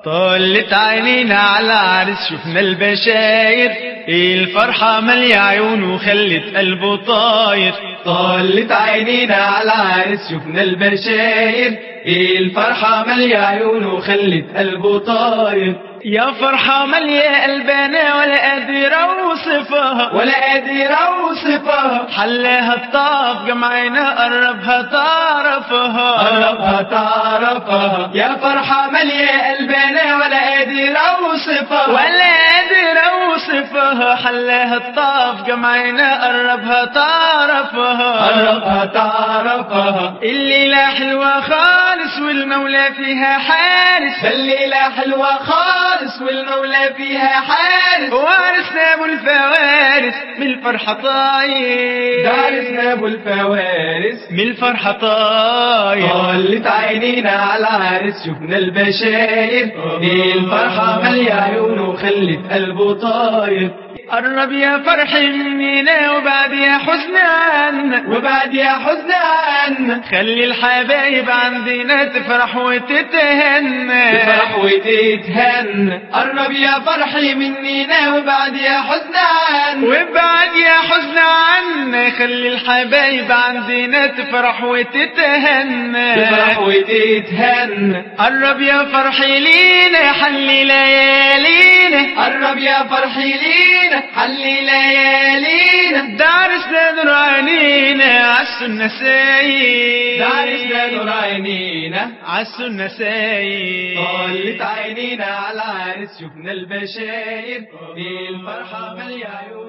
طلت عينينا على عرس شفنا البشاير الفرحة ملي عيونه خلت قلبه طاير طلت عينينا على عرس شفنا البشاير الفرحة ملي عيونه خلت قلبه طاير يا فرحة مليا قلبنا ولا قادر اوصفها ولا قادر اوصفها حلاها الطاف جمعنا قربها تعرفها قربها تعرفها يا فرحة مليا قلبنا ولا قادر اوصفها ولا قادر اوصفها حلاها الطاف جمعنا قربها تعرفها قربها تعرفها الليلة حلوة خالص والمولى فيها حارس الليلة حلوة خالص خالص والمولى فيها حارس وارثنا ابو الفوارس من الفرحة طاير دارسنا ابو الفوارس من الفرحة طاير طلت عينينا على العرس شفنا البشاير الفرحة مليا عيونه خلت قلبه طاير قرب يا فرح مننا وبعد يا حزن عنا وبعد يا حزن عنا خلي الحبايب عندنا تفرح وتتهنى تفرح وتتهنى قرب يا فرح مننا وبعد يا حزن عنا وبعد يا حزن عنا خلي الحبايب عندنا تفرح وتتهنى تفرح وتتهنى قرب يا فرح لينا حلي ليالينا قرب يا فرح لينا حلي ليالينا دارسنا نور عينينا عسو النسايين دارسنا نور عينينا عسو النسايين طلت عينينا على العرس شفنا البشاير الفرحة مليا عيون